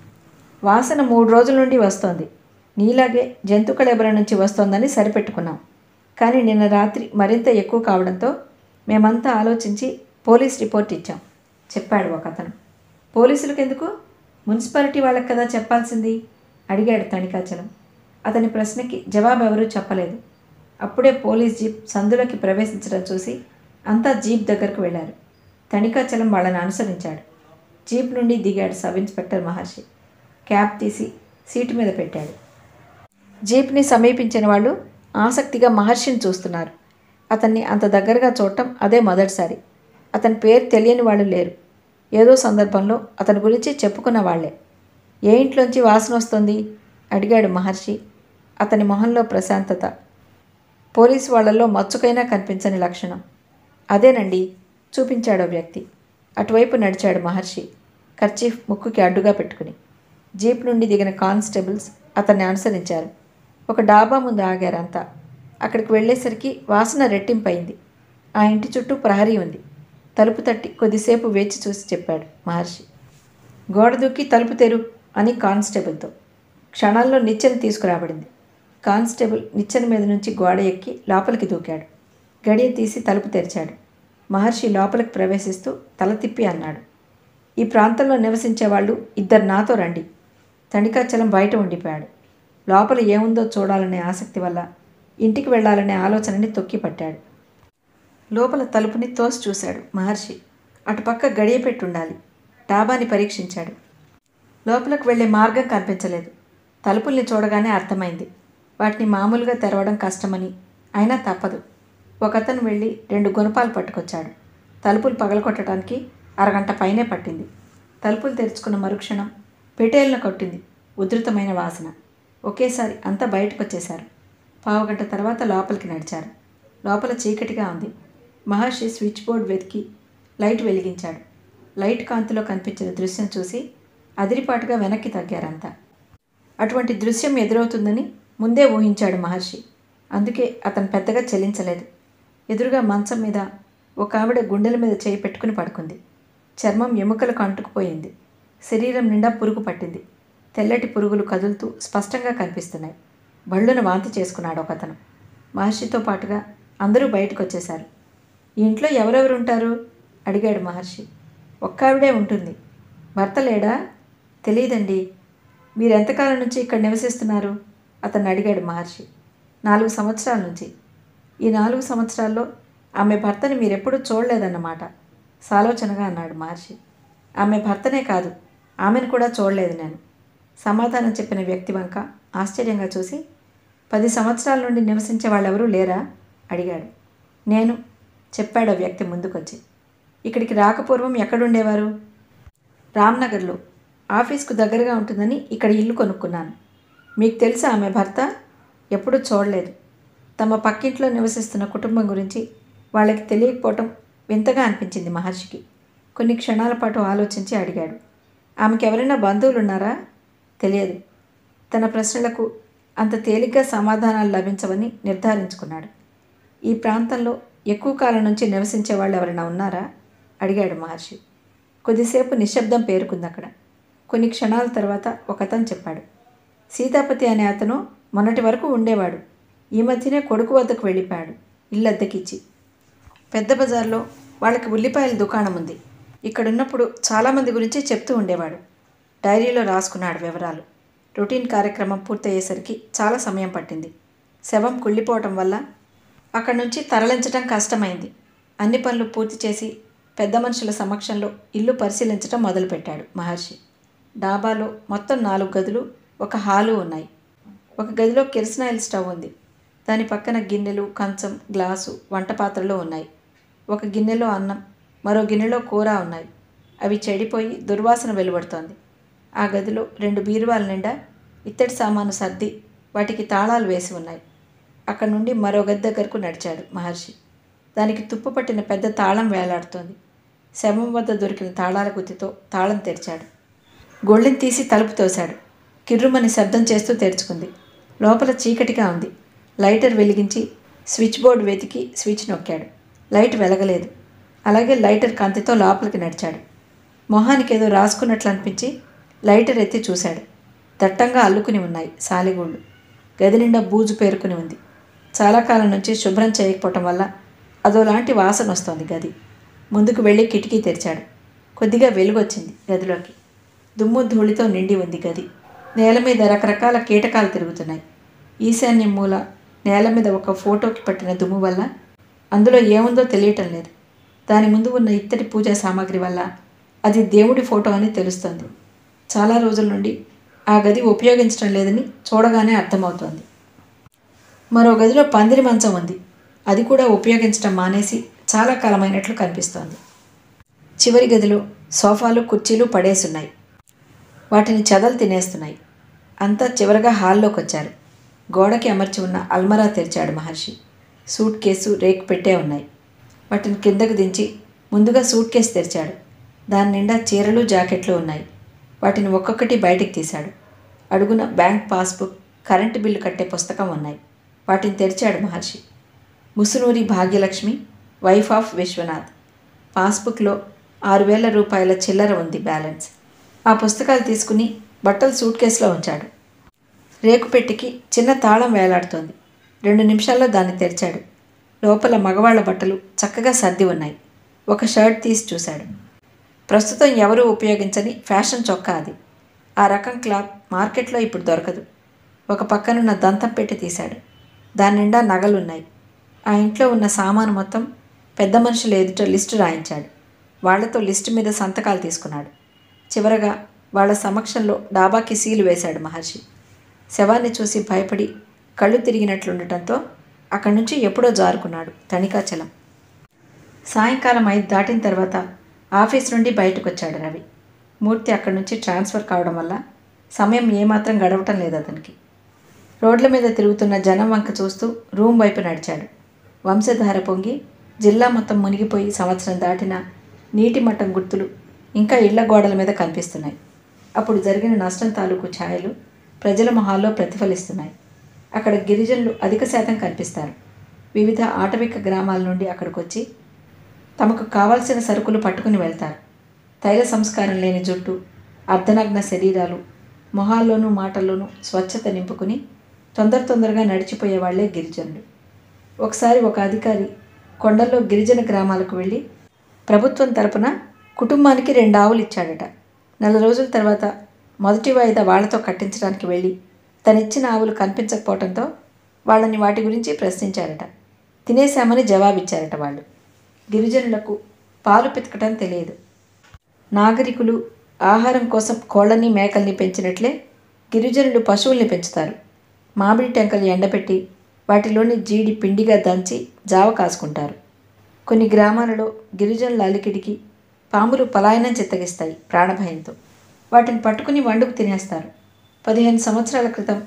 వాసన మూడు రోజుల నుండి వస్తోంది నీలాగే జంతు కళేబరం నుంచి వస్తోందని సరిపెట్టుకున్నాం కానీ నిన్న రాత్రి మరింత ఎక్కువ కావడంతో మేమంతా ఆలోచించి పోలీస్ రిపోర్ట్ ఇచ్చాం చెప్పాడు ఒక అతను పోలీసులకు ఎందుకు మున్సిపాలిటీ వాళ్ళకి కదా చెప్పాల్సింది అడిగాడు తణికాచలం అతని ప్రశ్నకి జవాబు ఎవరూ చెప్పలేదు అప్పుడే పోలీస్ జీప్ సందులోకి ప్రవేశించడం చూసి అంతా జీప్ దగ్గరకు వెళ్ళారు తణికాచలం వాళ్ళని అనుసరించాడు జీప్ నుండి దిగాడు సబ్ ఇన్స్పెక్టర్ మహర్షి క్యాప్ తీసి సీటు మీద పెట్టాడు జీప్ని సమీపించిన వాళ్ళు ఆసక్తిగా మహర్షిని చూస్తున్నారు అతన్ని అంత దగ్గరగా చూడటం అదే మొదటిసారి అతని పేరు తెలియని వాళ్ళు లేరు ఏదో సందర్భంలో అతని గురించి చెప్పుకున్న వాళ్ళే ఏ ఇంట్లోంచి వాసన వస్తుంది అడిగాడు మహర్షి అతని మొహంలో ప్రశాంతత పోలీసు వాళ్ళల్లో మచ్చుకైనా కనిపించని లక్షణం అదేనండి చూపించాడో వ్యక్తి అటువైపు నడిచాడు మహర్షి కర్చీఫ్ ముక్కుకి అడ్డుగా పెట్టుకుని జీప్ నుండి దిగిన కానిస్టేబుల్స్ అతన్ని అనుసరించారు ఒక డాబా ముందు ఆగారంతా అక్కడికి వెళ్ళేసరికి వాసన రెట్టింపైంది ఆ ఇంటి చుట్టూ ప్రహరీ ఉంది తలుపు తట్టి కొద్దిసేపు వేచి చూసి చెప్పాడు మహర్షి గోడ దూకి తలుపు తెరు అని కానిస్టేబుల్తో క్షణాల్లో నిచ్చెన తీసుకురాబడింది కానిస్టేబుల్ నిచ్చెన మీద నుంచి గోడ ఎక్కి లోపలికి దూకాడు గడియ తీసి తలుపు తెరిచాడు మహర్షి లోపలికి ప్రవేశిస్తూ తల తిప్పి అన్నాడు ఈ ప్రాంతంలో నివసించే వాళ్ళు ఇద్దరు నాతో రండి తణికాచలం బయట ఉండిపోయాడు లోపల ఏముందో చూడాలనే ఆసక్తి వల్ల ఇంటికి వెళ్ళాలనే ఆలోచనని తొక్కి పట్టాడు లోపల తలుపుని తోసి చూశాడు మహర్షి అటుపక్క గడియ పెట్టి ఉండాలి డాబాని పరీక్షించాడు లోపలికి వెళ్ళే మార్గం కనిపించలేదు తలుపుల్ని చూడగానే అర్థమైంది వాటిని మామూలుగా తెరవడం కష్టమని అయినా తప్పదు ఒకతను వెళ్ళి రెండు గుణపాలు పట్టుకొచ్చాడు తలుపులు పగలకొట్టడానికి అరగంట పైనే పట్టింది తలుపులు తెరుచుకున్న మరుక్షణం పెటేలను కొట్టింది ఉధృతమైన వాసన ఒకేసారి అంతా బయటకు వచ్చేశారు పావుగంట తర్వాత లోపలికి నడిచారు లోపల చీకటిగా ఉంది మహర్షి స్విచ్ బోర్డ్ వెతికి లైట్ వెలిగించాడు లైట్ కాంతిలో కనిపించిన దృశ్యం చూసి అదిరిపాటుగా వెనక్కి తగ్గారంతా అటువంటి దృశ్యం ఎదురవుతుందని ముందే ఊహించాడు మహర్షి అందుకే అతను పెద్దగా చెల్లించలేదు ఎదురుగా మంచం మీద ఒక ఆవిడ గుండెల మీద చేయి పెట్టుకుని పడుకుంది చర్మం ఎముకలకు అంటుకుపోయింది శరీరం నిండా పురుగు పట్టింది తెల్లటి పురుగులు కదులుతూ స్పష్టంగా కనిపిస్తున్నాయి బళ్ళున వాంతి చేసుకున్నాడు ఒకతను మహర్షితో పాటుగా అందరూ బయటకు వచ్చేశారు ఈ ఇంట్లో ఎవరెవరు ఉంటారు అడిగాడు మహర్షి ఒక్క ఆవిడే ఉంటుంది భర్త లేడా తెలియదండి మీరు ఎంతకాలం నుంచి ఇక్కడ నివసిస్తున్నారు అతన్ని అడిగాడు మహర్షి నాలుగు సంవత్సరాల నుంచి ఈ నాలుగు సంవత్సరాల్లో ఆమె భర్తని మీరెప్పుడూ చూడలేదన్నమాట సాలోచనగా అన్నాడు మహర్షి ఆమె భర్తనే కాదు ఆమెను కూడా చూడలేదు నేను సమాధానం చెప్పిన వ్యక్తి వంక ఆశ్చర్యంగా చూసి పది సంవత్సరాల నుండి నివసించే వాళ్ళెవరూ లేరా అడిగాడు నేను చెప్పాడు ఆ వ్యక్తి ముందుకొచ్చి ఇక్కడికి రాకపూర్వం ఎక్కడుండేవారు రామ్నగర్లో ఆఫీస్కు దగ్గరగా ఉంటుందని ఇక్కడ ఇల్లు కొనుక్కున్నాను మీకు తెలుసా ఆమె భర్త ఎప్పుడూ చూడలేదు తమ పక్కింట్లో నివసిస్తున్న కుటుంబం గురించి వాళ్ళకి తెలియకపోవటం వింతగా అనిపించింది మహర్షికి కొన్ని క్షణాల పాటు ఆలోచించి అడిగాడు ఆమెకి ఎవరైనా బంధువులు ఉన్నారా తెలియదు తన ప్రశ్నలకు అంత తేలిగ్గా సమాధానాలు లభించవని నిర్ధారించుకున్నాడు ఈ ప్రాంతంలో ఎక్కువ కాలం నుంచి నివసించే వాళ్ళు ఎవరైనా ఉన్నారా అడిగాడు మహర్షి కొద్దిసేపు నిశ్శబ్దం పేరుకుంది అక్కడ కొన్ని క్షణాల తర్వాత ఒకతను చెప్పాడు సీతాపతి అనే అతను మొన్నటి వరకు ఉండేవాడు ఈ మధ్యనే కొడుకు వద్దకు వెళ్ళిపోయాడు ఇల్లు అద్దెకిచ్చి పెద్ద బజార్లో వాళ్ళకి ఉల్లిపాయల దుకాణం ఉంది ఇక్కడున్నప్పుడు చాలామంది గురించి చెప్తూ ఉండేవాడు డైరీలో రాసుకున్నాడు వివరాలు రొటీన్ కార్యక్రమం పూర్తయ్యేసరికి చాలా సమయం పట్టింది శవం కుళ్ళిపోవటం వల్ల అక్కడి నుంచి తరలించడం కష్టమైంది అన్ని పనులు పూర్తి చేసి పెద్ద మనుషుల సమక్షంలో ఇల్లు పరిశీలించడం మొదలుపెట్టాడు మహర్షి డాబాలో మొత్తం నాలుగు గదులు ఒక హాలు ఉన్నాయి ఒక గదిలో కిరసనాయిల్ స్టవ్ ఉంది దాని పక్కన గిన్నెలు కంచం గ్లాసు వంట పాత్రలు ఉన్నాయి ఒక గిన్నెలో అన్నం మరో గిన్నెలో కూర ఉన్నాయి అవి చెడిపోయి దుర్వాసన వెలువడుతోంది ఆ గదిలో రెండు బీరువాల నిండా ఇత్తడి సామాను సర్ది వాటికి తాళాలు వేసి ఉన్నాయి అక్కడి నుండి మరో గది దగ్గరకు నడిచాడు మహర్షి దానికి తుప్పు పట్టిన పెద్ద తాళం వేలాడుతోంది శవం వద్ద దొరికిన తాళాల గుత్తితో తాళం తెరిచాడు గొళ్ళెం తీసి తలుపు తోశాడు కిర్రుమని శబ్దం చేస్తూ తెరుచుకుంది లోపల చీకటిగా ఉంది లైటర్ వెలిగించి స్విచ్ బోర్డు వెతికి స్విచ్ నొక్కాడు లైట్ వెలగలేదు అలాగే లైటర్ కాంతితో లోపలికి నడిచాడు మొహానికి ఏదో రాసుకున్నట్లు అనిపించి లైటర్ ఎత్తి చూశాడు దట్టంగా అల్లుకుని ఉన్నాయి సాలిగూళ్ళు గది నిండా బూజు పేరుకుని ఉంది చాలా కాలం నుంచి శుభ్రం చేయకపోవటం వల్ల అదోలాంటి వాసన వస్తోంది గది ముందుకు వెళ్ళి కిటికీ తెరిచాడు కొద్దిగా వెలుగొచ్చింది గదిలోకి దుమ్ము ధూళితో నిండి ఉంది గది నేల మీద రకరకాల కీటకాలు తిరుగుతున్నాయి ఈశాన్యం మూల నేల మీద ఒక ఫోటోకి పట్టిన దుమ్ము వల్ల అందులో ఏముందో తెలియటం లేదు దాని ముందు ఉన్న ఇత్తడి పూజా సామాగ్రి వల్ల అది దేవుడి ఫోటో అని తెలుస్తుంది చాలా రోజుల నుండి ఆ గది ఉపయోగించడం లేదని చూడగానే అర్థమవుతోంది మరో గదిలో పందిరి మంచం ఉంది అది కూడా ఉపయోగించడం మానేసి చాలా కాలమైనట్లు కనిపిస్తోంది చివరి గదిలో సోఫాలు కుర్చీలు పడేసున్నాయి వాటిని చెదలు తినేస్తున్నాయి అంతా చివరగా హాల్లోకి వచ్చారు గోడకి అమర్చి ఉన్న అల్మరా తెరిచాడు మహర్షి సూట్ కేసు రేకు పెట్టే ఉన్నాయి వాటిని కిందకు దించి ముందుగా సూట్ కేసు తెరిచాడు దాని నిండా చీరలు జాకెట్లు ఉన్నాయి వాటిని ఒక్కొక్కటి బయటికి తీశాడు అడుగున బ్యాంక్ పాస్బుక్ కరెంటు బిల్లు కట్టే పుస్తకం ఉన్నాయి వాటిని తెరిచాడు మహర్షి ముసునూరి భాగ్యలక్ష్మి వైఫ్ ఆఫ్ విశ్వనాథ్ పాస్బుక్లో ఆరు వేల రూపాయల చిల్లర ఉంది బ్యాలెన్స్ ఆ పుస్తకాలు తీసుకుని బట్టలు సూట్ కేసులో ఉంచాడు రేకు పెట్టికి చిన్న తాళం వేలాడుతోంది రెండు నిమిషాల్లో దాన్ని తెరిచాడు లోపల మగవాళ్ల బట్టలు చక్కగా సర్ది ఉన్నాయి ఒక షర్ట్ తీసి చూశాడు ప్రస్తుతం ఎవరూ ఉపయోగించని ఫ్యాషన్ చొక్కా అది ఆ రకం క్లాత్ మార్కెట్లో ఇప్పుడు దొరకదు ఒక పక్కనున్న దంతం పెట్టి తీశాడు దాని నిండా నగలున్నాయి ఆ ఇంట్లో ఉన్న సామాను మొత్తం పెద్ద మనుషుల ఎదుట లిస్టు రాయించాడు వాళ్లతో లిస్టు మీద సంతకాలు తీసుకున్నాడు చివరగా వాళ్ళ సమక్షంలో డాబాకి సీలు వేశాడు మహర్షి శవాన్ని చూసి భయపడి కళ్ళు తిరిగినట్లుండటంతో అక్కడి నుంచి ఎప్పుడో జారుకున్నాడు తణికాచలం సాయంకాలం ఐదు దాటిన తర్వాత ఆఫీస్ నుండి బయటకు వచ్చాడు రవి మూర్తి అక్కడి నుంచి ట్రాన్స్ఫర్ కావడం వల్ల సమయం ఏమాత్రం గడవటం లేదు అతనికి రోడ్ల మీద తిరుగుతున్న జనం వంక చూస్తూ రూమ్ వైపు నడిచాడు వంశధార పొంగి జిల్లా మొత్తం మునిగిపోయి సంవత్సరం దాటిన నీటి మట్టం గుర్తులు ఇంకా ఇళ్ల గోడల మీద కనిపిస్తున్నాయి అప్పుడు జరిగిన నష్టం తాలూకు ఛాయలు ప్రజల మొహాల్లో ప్రతిఫలిస్తున్నాయి అక్కడ గిరిజనులు అధిక శాతం కనిపిస్తారు వివిధ ఆటవిక గ్రామాల నుండి అక్కడికి వచ్చి తమకు కావాల్సిన సరుకులు పట్టుకుని వెళ్తారు తైల సంస్కారం లేని జుట్టు అర్ధనగ్న శరీరాలు మొహాల్లోనూ మాటల్లోనూ స్వచ్ఛత నింపుకుని తొందర తొందరగా నడిచిపోయే వాళ్లే గిరిజనులు ఒకసారి ఒక అధికారి కొండల్లో గిరిజన గ్రామాలకు వెళ్ళి ప్రభుత్వం తరపున కుటుంబానికి రెండు ఆవులు ఇచ్చాడట నెల రోజుల తర్వాత మొదటి వాయిదా వాళ్లతో కట్టించడానికి వెళ్ళి తనిచ్చిన ఆవులు కనిపించకపోవడంతో వాళ్ళని వాటి గురించి ప్రశ్నించారట తినేశామని జవాబిచ్చారట వాళ్ళు గిరిజనులకు పాలు పితకటం తెలియదు నాగరికులు ఆహారం కోసం కోళ్ళని మేకల్ని పెంచినట్లే గిరిజనులు పశువుల్ని పెంచుతారు మామిడి టెంకలు ఎండబెట్టి వాటిలోని జీడి పిండిగా దంచి జావ కాసుకుంటారు కొన్ని గ్రామాలలో గిరిజనుల అలికిడికి పాములు పలాయనం చిత్తగిస్తాయి ప్రాణభయంతో వాటిని పట్టుకుని వండుకు తినేస్తారు పదిహేను సంవత్సరాల క్రితం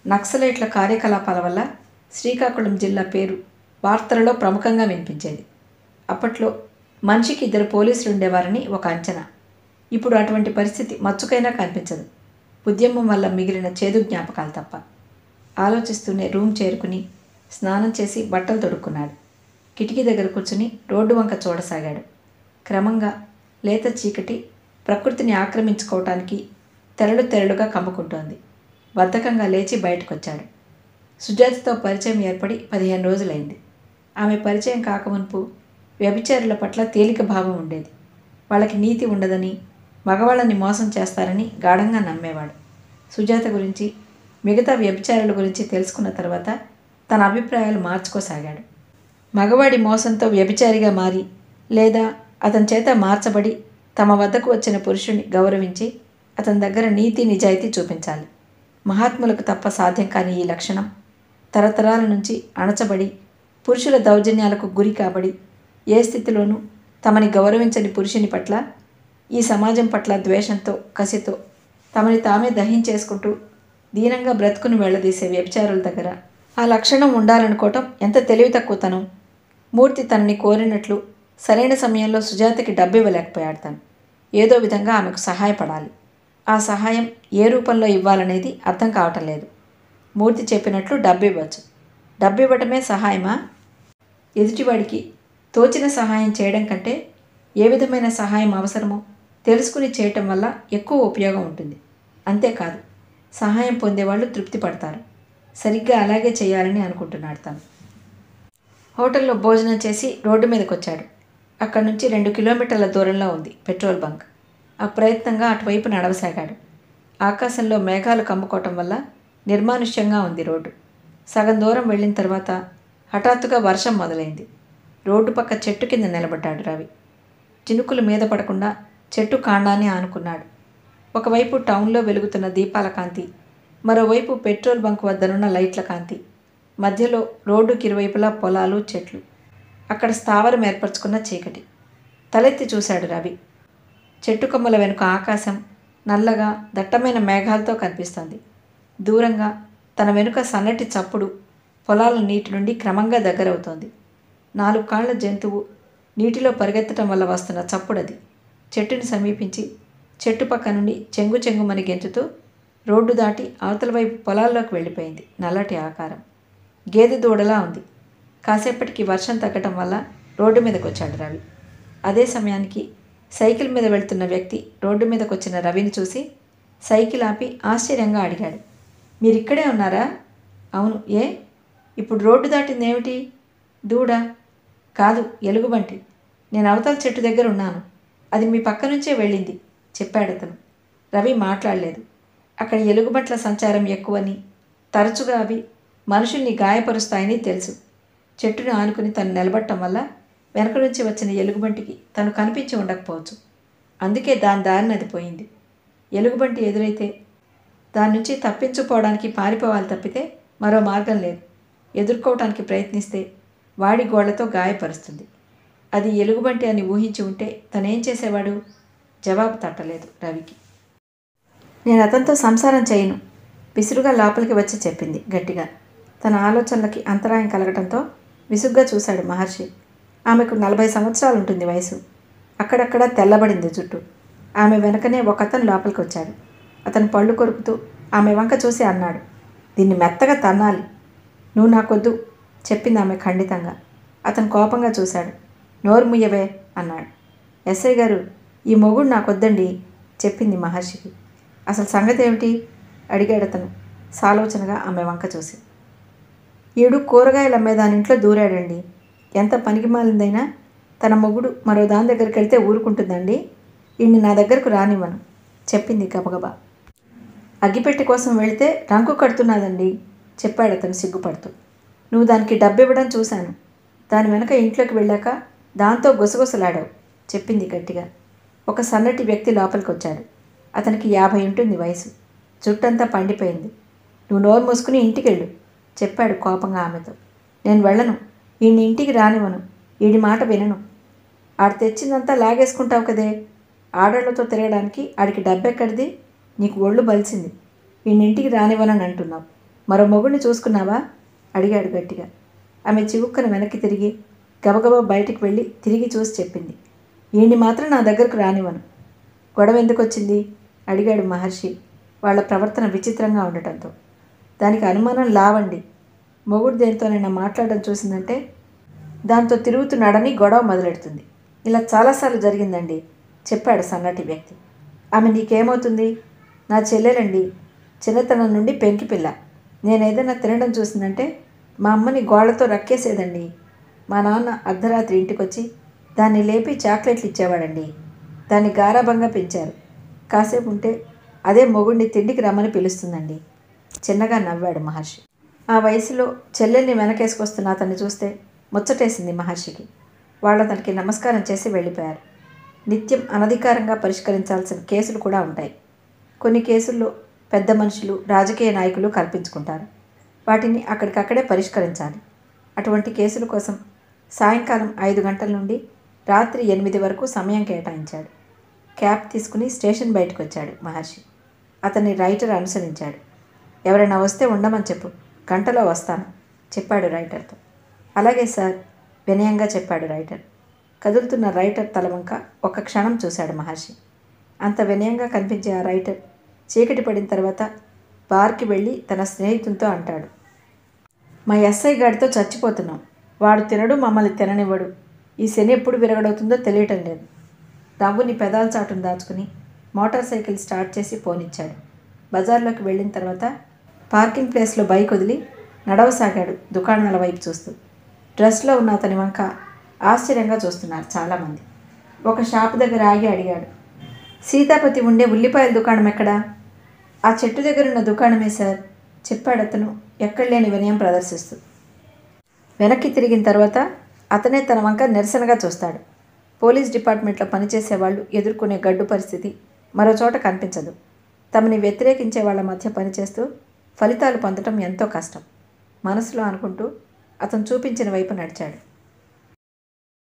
నక్సలైట్ల కార్యకలాపాల వల్ల శ్రీకాకుళం జిల్లా పేరు వార్తలలో ప్రముఖంగా వినిపించేది అప్పట్లో మనిషికి ఇద్దరు పోలీసులు ఉండేవారని ఒక అంచనా ఇప్పుడు అటువంటి పరిస్థితి మచ్చుకైనా కనిపించదు ఉద్యమం వల్ల మిగిలిన చేదు జ్ఞాపకాలు తప్ప ఆలోచిస్తూనే రూమ్ చేరుకుని స్నానం చేసి బట్టలు తొడుక్కున్నాడు కిటికీ దగ్గర కూర్చుని రోడ్డు వంక చూడసాగాడు క్రమంగా లేత చీకటి ప్రకృతిని ఆక్రమించుకోవటానికి తెరలు తెరలుగా కమ్ముకుంటోంది బద్ధకంగా లేచి బయటకొచ్చాడు సుజాతతో పరిచయం ఏర్పడి పదిహేను రోజులైంది ఆమె పరిచయం కాకమునుపు వ్యభిచారుల పట్ల తేలిక భావం ఉండేది వాళ్ళకి నీతి ఉండదని మగవాళ్ళని మోసం చేస్తారని గాఢంగా నమ్మేవాడు సుజాత గురించి మిగతా వ్యభిచారుల గురించి తెలుసుకున్న తర్వాత తన అభిప్రాయాలు మార్చుకోసాగాడు మగవాడి మోసంతో వ్యభిచారిగా మారి లేదా అతని చేత మార్చబడి తమ వద్దకు వచ్చిన పురుషుని గౌరవించి అతని దగ్గర నీతి నిజాయితీ చూపించాలి మహాత్ములకు తప్ప సాధ్యం కాని ఈ లక్షణం తరతరాల నుంచి అణచబడి పురుషుల దౌర్జన్యాలకు గురి కాబడి ఏ స్థితిలోనూ తమని గౌరవించని పురుషుని పట్ల ఈ సమాజం పట్ల ద్వేషంతో కసితో తమని తామే దహించేసుకుంటూ దీనంగా బ్రతుకుని వెళ్ళదీసే వ్యభిచారుల దగ్గర ఆ లక్షణం ఉండాలనుకోవటం ఎంత తెలివి తక్కువతనం మూర్తి తనని కోరినట్లు సరైన సమయంలో సుజాతకి డబ్బు ఇవ్వలేకపోయాడు తను ఏదో విధంగా ఆమెకు సహాయపడాలి ఆ సహాయం ఏ రూపంలో ఇవ్వాలనేది అర్థం కావటం లేదు మూర్తి చెప్పినట్లు డబ్బు ఇవ్వచ్చు డబ్బు ఇవ్వటమే సహాయమా ఎదుటివాడికి తోచిన సహాయం చేయడం కంటే ఏ విధమైన సహాయం అవసరమో తెలుసుకుని చేయటం వల్ల ఎక్కువ ఉపయోగం ఉంటుంది అంతేకాదు సహాయం పొందేవాళ్ళు తృప్తి పడతారు సరిగ్గా అలాగే చేయాలని అనుకుంటున్నాడు తను హోటల్లో భోజనం చేసి రోడ్డు మీదకి వచ్చాడు అక్కడి నుంచి రెండు కిలోమీటర్ల దూరంలో ఉంది పెట్రోల్ బంక్ అప్రయత్నంగా అటువైపు నడవసాగాడు ఆకాశంలో మేఘాలు కమ్ముకోవటం వల్ల నిర్మానుష్యంగా ఉంది రోడ్డు సగం దూరం వెళ్ళిన తర్వాత హఠాత్తుగా వర్షం మొదలైంది రోడ్డు పక్క చెట్టు కింద నిలబడ్డాడు రవి చినుకులు మీద పడకుండా చెట్టు కాండాన్ని ఆనుకున్నాడు ఒకవైపు టౌన్లో వెలుగుతున్న దీపాల కాంతి మరోవైపు పెట్రోల్ బంక్ వద్దనున్న లైట్ల కాంతి మధ్యలో రోడ్డుకి ఇరువైపులా పొలాలు చెట్లు అక్కడ స్థావరం ఏర్పరచుకున్న చీకటి తలెత్తి చూశాడు రవి చెట్టు కొమ్మల వెనుక ఆకాశం నల్లగా దట్టమైన మేఘాలతో కనిపిస్తోంది దూరంగా తన వెనుక సన్నటి చప్పుడు పొలాల నీటి నుండి క్రమంగా దగ్గరవుతోంది నాలుగు కాళ్ల జంతువు నీటిలో పరిగెత్తడం వల్ల వస్తున్న చప్పుడది చెట్టుని సమీపించి చెట్టు పక్క నుండి చెంగు చెంగుమని గెంతుతూ రోడ్డు దాటి అవతల వైపు పొలాల్లోకి వెళ్ళిపోయింది నల్లటి ఆకారం గేదె దూడలా ఉంది కాసేపటికి వర్షం తగ్గటం వల్ల రోడ్డు మీదకి వచ్చాడు రవి అదే సమయానికి సైకిల్ మీద వెళ్తున్న వ్యక్తి రోడ్డు మీదకి వచ్చిన రవిని చూసి సైకిల్ ఆపి ఆశ్చర్యంగా అడిగాడు మీరు ఇక్కడే ఉన్నారా అవును ఏ ఇప్పుడు రోడ్డు దాటింది ఏమిటి దూడ కాదు ఎలుగుబంటి నేను అవతల చెట్టు దగ్గర ఉన్నాను అది మీ పక్క నుంచే వెళ్ళింది చెప్పాడు అతను రవి మాట్లాడలేదు అక్కడ ఎలుగుబంట్ల సంచారం ఎక్కువని తరచుగా అవి మనుషుల్ని గాయపరుస్తాయని తెలుసు చెట్టును ఆనుకుని తను నిలబడటం వల్ల వెనక నుంచి వచ్చిన ఎలుగుబంటికి తను కనిపించి ఉండకపోవచ్చు అందుకే దాని దారిని అది పోయింది ఎలుగుబంటి ఎదురైతే దాని నుంచి తప్పించుకోవడానికి పారిపోవాలి తప్పితే మరో మార్గం లేదు ఎదుర్కోవటానికి ప్రయత్నిస్తే వాడి గోళ్లతో గాయపరుస్తుంది అది ఎలుగుబంటి అని ఊహించి ఉంటే తనేం చేసేవాడు జవాబు తట్టలేదు రవికి నేను అతనితో సంసారం చేయను విసురుగా లోపలికి వచ్చి చెప్పింది గట్టిగా తన ఆలోచనలకి అంతరాయం కలగటంతో విసుగ్గా చూశాడు మహర్షి ఆమెకు నలభై సంవత్సరాలు ఉంటుంది వయసు అక్కడక్కడ తెల్లబడింది జుట్టు ఆమె వెనకనే ఒక అతను లోపలికి వచ్చాడు అతను పళ్ళు కొరుకుతూ ఆమె వంక చూసి అన్నాడు దీన్ని మెత్తగా తన్నాలి నువ్వు నాకొద్దు చెప్పింది ఆమె ఖండితంగా అతను కోపంగా చూశాడు నోరు ముయ్యవే అన్నాడు ఎస్ఐ గారు ఈ మొగుడు నాకొద్దండి చెప్పింది మహర్షికి అసలు సంగతి ఏమిటి అడిగాడు అతను సాలోచనగా ఆమె వంక చూసి ఈడు కూరగాయలు అమ్మే దాని ఇంట్లో దూరాడండి ఎంత పనికి మాలిందైనా తన మొగుడు మరో దాని దగ్గరికి వెళ్తే ఊరుకుంటుందండి ఈయన్ని నా దగ్గరకు రానివ్వను చెప్పింది గబగబా అగ్గిపెట్టె కోసం వెళితే రంకు కడుతున్నదండి చెప్పాడు అతను సిగ్గుపడుతూ నువ్వు దానికి డబ్బు ఇవ్వడం చూశాను దాని వెనక ఇంట్లోకి వెళ్ళాక దాంతో గుసగుసలాడావు చెప్పింది గట్టిగా ఒక సన్నటి వ్యక్తి లోపలికి వచ్చాడు అతనికి యాభై ఉంటుంది వయసు జుట్టంతా పండిపోయింది నువ్వు నోరు మూసుకుని ఇంటికి వెళ్ళు చెప్పాడు కోపంగా ఆమెతో నేను వెళ్ళను ఈయన్ని ఇంటికి రానివ్వను ఈడి మాట వినను ఆడు తెచ్చిందంతా లాగేసుకుంటావు కదే ఆడళ్లతో తిరగడానికి ఆడికి డబ్బెక్కడిది నీకు ఒళ్ళు బలిసింది ఈయన ఇంటికి రానివ్వనని అంటున్నావు మరో మొగుడిని చూసుకున్నావా అడిగాడు గట్టిగా ఆమె చివుక్కన వెనక్కి తిరిగి గబగబా బయటికి వెళ్ళి తిరిగి చూసి చెప్పింది ఈయన్ని మాత్రం నా దగ్గరకు రానివ్వను గొడవ ఎందుకు వచ్చింది అడిగాడు మహర్షి వాళ్ళ ప్రవర్తన విచిత్రంగా ఉండటంతో దానికి అనుమానం లావండి మొగుడు దేనితోనైనా మాట్లాడడం చూసిందంటే దాంతో తిరుగుతున్నాడని గొడవ మొదలెడుతుంది ఇలా చాలాసార్లు జరిగిందండి చెప్పాడు సన్నటి వ్యక్తి ఆమె నీకేమవుతుంది నా చెల్లెలండి చిన్నతనం నుండి పెంకి పిల్ల నేను ఏదైనా తినడం చూసిందంటే మా అమ్మని గోళ్లతో రక్కేసేదండి మా నాన్న అర్ధరాత్రి ఇంటికొచ్చి దాన్ని లేపి చాక్లెట్లు ఇచ్చేవాడండి దాన్ని గారాభంగా పెంచారు కాసేపు ఉంటే అదే మొగుడిని తిండికి రమ్మని పిలుస్తుందండి చిన్నగా నవ్వాడు మహర్షి ఆ వయసులో చెల్లెల్ని వెనకేసుకొస్తున్న అతన్ని చూస్తే ముచ్చటేసింది మహర్షికి వాళ్ళు అతనికి నమస్కారం చేసి వెళ్ళిపోయారు నిత్యం అనధికారంగా పరిష్కరించాల్సిన కేసులు కూడా ఉంటాయి కొన్ని కేసుల్లో పెద్ద మనుషులు రాజకీయ నాయకులు కల్పించుకుంటారు వాటిని అక్కడికక్కడే పరిష్కరించాలి అటువంటి కేసుల కోసం సాయంకాలం ఐదు గంటల నుండి రాత్రి ఎనిమిది వరకు సమయం కేటాయించాడు క్యాబ్ తీసుకుని స్టేషన్ బయటకు వచ్చాడు మహర్షి అతన్ని రైటర్ అనుసరించాడు ఎవరైనా వస్తే ఉండమని చెప్పు గంటలో వస్తాను చెప్పాడు రైటర్తో అలాగే సార్ వినయంగా చెప్పాడు రైటర్ కదులుతున్న రైటర్ తల వంక ఒక క్షణం చూశాడు మహర్షి అంత వినయంగా కనిపించే ఆ రైటర్ చీకటి పడిన తర్వాత బార్కి వెళ్ళి తన స్నేహితునితో అంటాడు మా ఎస్ఐ గాడితో చచ్చిపోతున్నాం వాడు తినడు మమ్మల్ని తిననివ్వడు ఈ శని ఎప్పుడు విరగడవుతుందో తెలియటం లేదు నవ్వుని పెదాల చాటును దాచుకుని మోటార్ సైకిల్ స్టార్ట్ చేసి పోనిచ్చాడు బజార్లోకి వెళ్ళిన తర్వాత పార్కింగ్ ప్లేస్లో బైక్ వదిలి నడవసాగాడు దుకాణాల వైపు చూస్తూ డ్రెస్లో ఉన్న అతని వంక ఆశ్చర్యంగా చూస్తున్నారు చాలామంది ఒక షాప్ దగ్గర ఆగి అడిగాడు సీతాపతి ఉండే ఉల్లిపాయల దుకాణం ఎక్కడా ఆ చెట్టు దగ్గర ఉన్న దుకాణమే సార్ చెప్పాడు అతను ఎక్కడ లేని వినయం ప్రదర్శిస్తూ వెనక్కి తిరిగిన తర్వాత అతనే తన వంక నిరసనగా చూస్తాడు పోలీస్ డిపార్ట్మెంట్లో పనిచేసే వాళ్ళు ఎదుర్కొనే గడ్డు పరిస్థితి మరో చోట కనిపించదు తమని వ్యతిరేకించే వాళ్ళ మధ్య పనిచేస్తూ ఫలితాలు పొందటం ఎంతో కష్టం మనసులో అనుకుంటూ అతను చూపించిన వైపు నడిచాడు